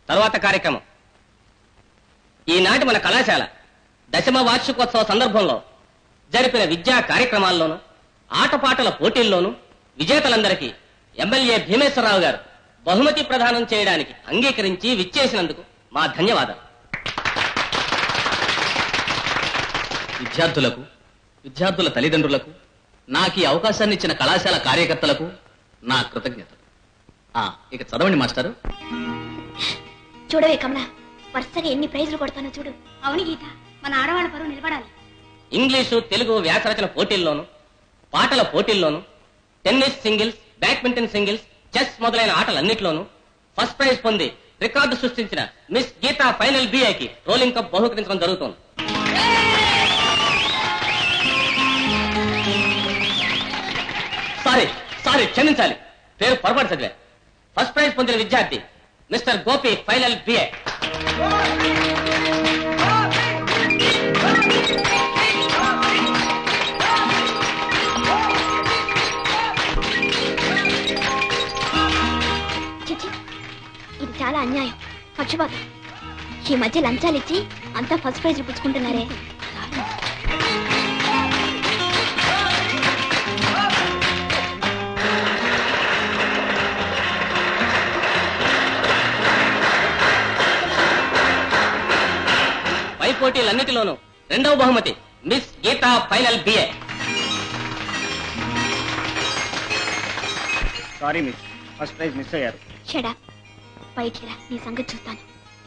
తరువాత కార్యక్రమం ఈనాటి మన కళాశాల దశమ వార్షికోత్సవ సందర్భంలో జరిపిన విద్యా కార్యక్రమాల్లోనూ ఆటపాటల పోటీల్లోనూ విజేతలందరికీ ఎమ్మెల్యే భీమేశ్వరరావు గారు బహుమతి ప్రదానం చేయడానికి అంగీకరించి విచ్చేసినందుకు మా ధన్యవాదాలు విద్యార్థులకు విద్యార్థుల తల్లిదండ్రులకు నాకు ఈ అవకాశాన్ని ఇచ్చిన కళాశాల కార్యకర్తలకు నా కృతజ్ఞత ఆ, ఇక చదవండి మాస్టారు చూడవే కమల వరుసగా ఎన్ని ప్రైజులు కొడతానో చూడు అవును గీత మన ఆడవాళ్ళ పరువు నిలబడాలి ఇంగ్లీషు తెలుగు వ్యాసరచన పోటీల్లోనూ పాటల పోటీల్లోనూ tennis singles badminton singles chess మొదలైన ఆటలన్నింటిలోనూ ఫస్ట్ ప్రైజ్ పొంది రికార్డు సృష్టించిన మిస్ గీతా ఫైనల్ బిఐకి రోలింగ్ కప్ బహుకరించడం జరుగుతోంది సారీ సారీ క్షమించాలి పేరు పొరపాటు చదివా ఫస్ట్ ప్రైజ్ పొందిన విద్యార్థి మిస్టర్ గోపి ఫైనల్ బిఏ చిచి ఇది చాలా అన్యాయం పక్షపాతం ఈ మధ్య లంచాలు ఇచ్చి అంతా ఫస్ట్ ప్రైజ్ పుచ్చుకుంటున్నారే పై పోటీలన్నిటిలోనూ రెండవ బహుమతి miss Geetha final BA sorry miss first prize miss అయ్యారు షడా బయటికి రా నీ సంగతి చూస్తాను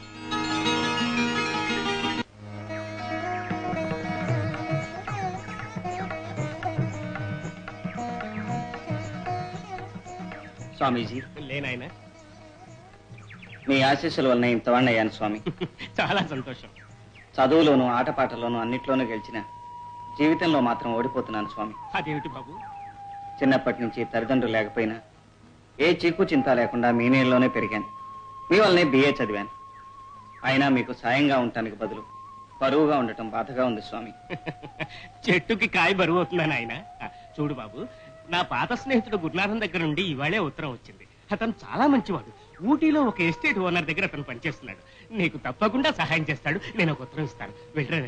స్వామీజీ లేనాయన మీ ఆశీస్సుల వలన ఇంతవాణ్ణి అయ్యాను స్వామి చాలా సంతోషం చదువులోను ఆటపాటల్లోనూ అన్నిట్లోనూ గెలిచిన జీవితంలో మాత్రం ఓడిపోతున్నాను స్వామి అదేమిటి బాబు చిన్నప్పటి నుంచి తల్లిదండ్రులు లేకపోయినా ఏ చీకు చింత లేకుండా మీ నీళ్ళలోనే పెరిగాను మీ వల్లనే బిఏ చదివాను అయినా మీకు సాయంగా ఉండటానికి బదులు బరువుగా ఉండటం బాధగా ఉంది స్వామి చెట్టుకి కాయ బరువు అవుతుందా నాయన చూడు బాబు నా పాత స్నేహితుడు గురునాథం దగ్గర నుండి ఇవాళే ఉత్తరం వచ్చింది అతను చాలా మంచివాడు ఊటీలో ఒక ఎస్టేట్ ఓనర్ దగ్గర అతను పనిచేస్తున్నాడు నీకు తప్పకుండా సహాయం చేస్తాడు నేను ఒక ఉత్తరం ఇస్తాను వెళ్ళరే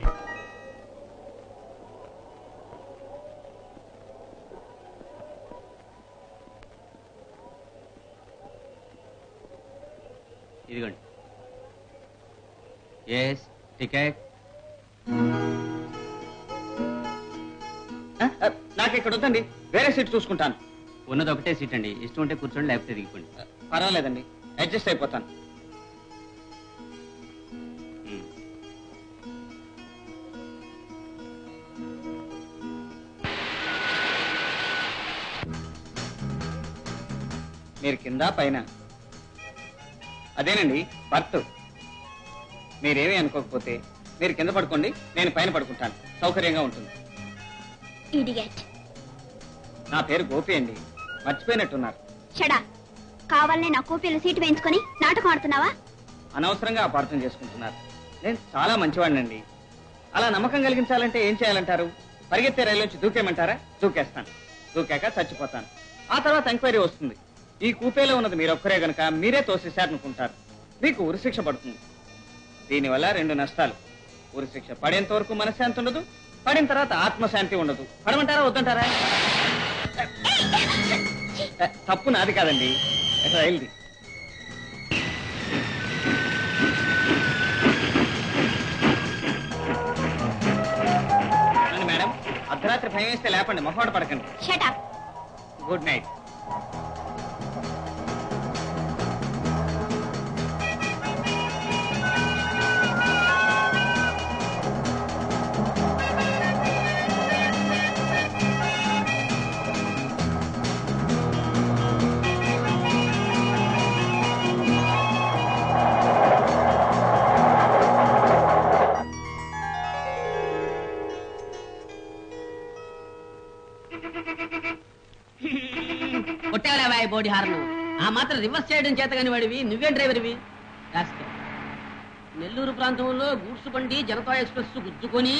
ఇదిగోండి ఎస్ టికెట్ ఆ, ఆ, నాకు ఇక్కడ వద్దండి వేరే సీట్ చూసుకుంటాను ఉన్నది ఒకటే సీట్ అండి ఇష్టం ఉంటే కూర్చోండి లేకపోతే దిగిపోండి పర్వాలేదండి అడ్జస్ట్ అయిపోతాను ఉమ్. మీరు కింద పైన అదేనండి బర్త్ మీరేమీ అనుకోకపోతే మీరు కింద పడుకోండి నేను పైన పడుకుంటాను సౌకర్యంగా ఉంటుంది ఇడియట్ నా పేరు గోపి అండి మర్చిపోయినట్టున్నారు షడా కావాలనే నా కూపీలో సీటు వేయించుకొని నాటకం ఆడుతున్నావా అనవసరంగా అపార్థం చేసుకుంటున్నారు నేను చాలా మంచివాడినండి అలా నమ్మకం కలిగించాలంటే ఏం చేయాలంటారు పరిగెత్తే రైలు నుంచి దూకేయమంటారా దూకేస్తాను దూకాక చచ్చిపోతాను ఆ తర్వాత ఎంక్వైరీ వస్తుంది ఈ కూపేలో ఉన్నది మీరొక్కరే గనక మీరే తోసేశారనుకుంటారు మీకు ఉరిశిక్ష పడుతుంది దీనివల్ల రెండు నష్టాలు ఉరిశిక్ష పడేంత వరకు మనశ్శాంతి ఉండదు పడిన తర్వాత ఆత్మశాంతి ఉండదు పడమంటారా వద్దంటారా ఏ, తప్పు నాది కాదండి రైల్ది అవును మేడం అర్ధరాత్రి భయం వేస్తే లేపండి మొహమాట పడకండి షటా గుడ్ నైట్ కొట్టేవలేవా ఈ బోడి హార్ను ఆ మాత్రం రివర్స్ చేయడం చేత కాని వాడివి నువ్వేం డ్రైవర్వి రాస్కెల్. నెల్లూరు ప్రాంతంలో గూడ్స్ బండి జనతా ఎక్స్ప్రెస్ గుద్దుకొని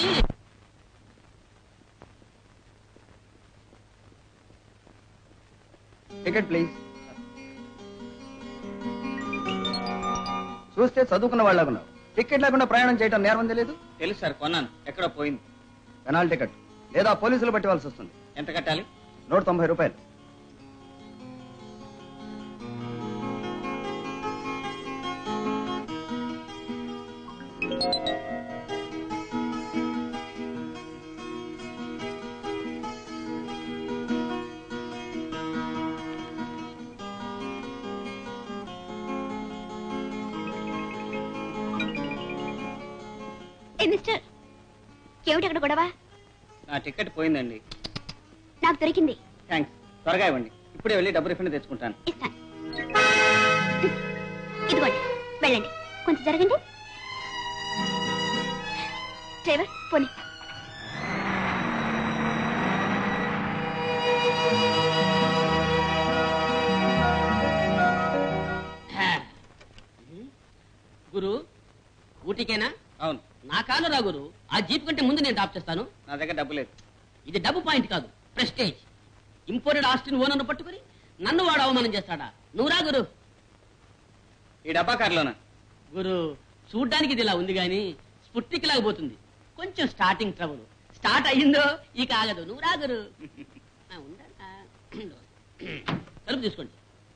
టికెట్ ప్లీజ్ చూస్తే చదువుకున్న వాళ్ళగున్నావు టికెట్ లేకుండా ప్రయాణం చేయడం నేరం తెలియదు తెలుసు సార్ కొన్నాను ఎక్కడో పోయింది పెనాల్టీ టికెట్ లేదా పోలీసులు పట్టివాల్సి వస్తుంది ఎంత కట్టాలి నూట తొంభై రూపాయలు ఏ మిస్టర్ ఏమిటి అక్కడ గొడవ నా టికెట్ పోయిందండి నాకు దొరికింది థ్యాంక్స్ త్వరగా ఇవ్వండి ఇప్పుడే వెళ్ళి డబ్బు రిఫండ్ తెచ్చుకుంటాను ఇస్తాను ఇదిగోండి వెళ్ళండి కొంచెం జరగండి డ్రైవర్ పోనీ గురు ఊటికేనా అవును నా కాలు రా గురు ఆ జీప్ కంటే ముందు నేను డ్రాప్ చేస్తాను నా దగ్గర డబ్బు లేదు ఇది డబ్బు పాయింట్ కాదు ప్రెస్టేజ్ ఇంపోర్టెడ్ ఆస్టిన్ ఓనర్ను పట్టుకుని నన్ను వాడు అవమానం చేస్తాడా నువ్వు రా గురు ఈ డబ్బా కారులోనా గురు చూడ్డానికి ఇది ఇలా ఉంది గాని స్ఫుర్తికి లాగబోతుంది కొంచెం స్టార్టింగ్ ట్రబుల్ స్టార్ట్ అయ్యిందో ఇక ఆగదు నువ్వు రా గురు ఆ, ఉండరా? తలుపు తీసుకోండి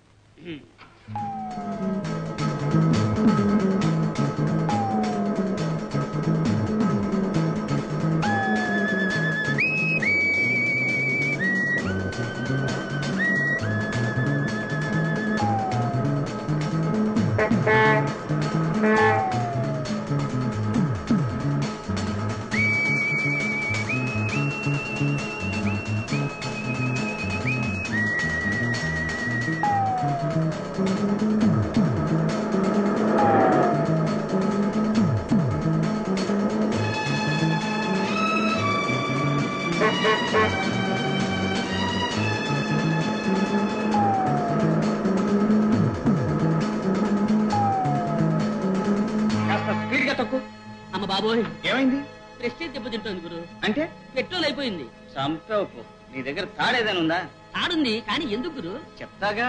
కాస్త స్పీడ్ గా తక్కువ అమ్మ బాబోయ్ ఏమైంది ప్రెస్టేజ్ దెబ్బతింటోంది గురు అంటే పెట్రోల్ అయిపోయింది చంపేవు నీ దగ్గర తాడేదైనా ఉందా తాడుంది కానీ ఎందుకు గురు చెప్తాగా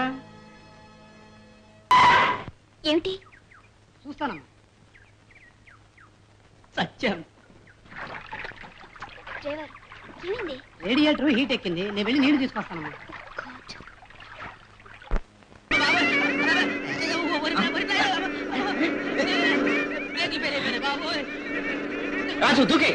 ఏమిటి చూస్తానమ్మా సత్యం డ్రైవర్ ఏమైంది రేడియేటర్ హీట్ ఎక్కింది నేను వెళ్ళి నీళ్లు తీసుకొస్తానమ్మా బాబోయ్ రాజు దూకే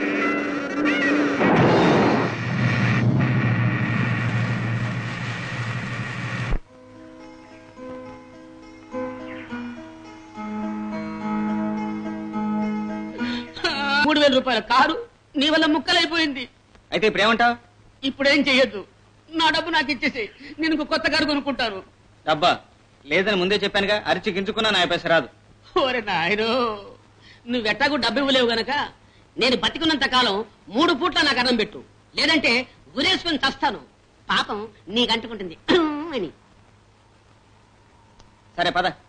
మూడు వేల రూపాయల కారు నీ వల్ల ముక్కలైపోయింది అయితే ఇప్పుడు ఏమంటావు ఇప్పుడేం చెయ్యొద్దు నా డబ్బు నాకు ఇచ్చేసి నేను ఇంకో కొత్త కారు కొనుక్కుంటాను డబ్బా లేదని ముందే చెప్పానుగా అరిచి గింజుకున్నా నా పైస రాదు ఓరే నాయనో నువ్వు ఎట్టాకు డబ్బు ఇవ్వలేవు గనక నేను బతికున్నంత కాలం మూడు పూట్ల నాకు అన్నం పెట్టు లేదంటే ఉరేసుకొని చస్తాను పాపం నీకు అంటుకుంటుంది అని సరే పద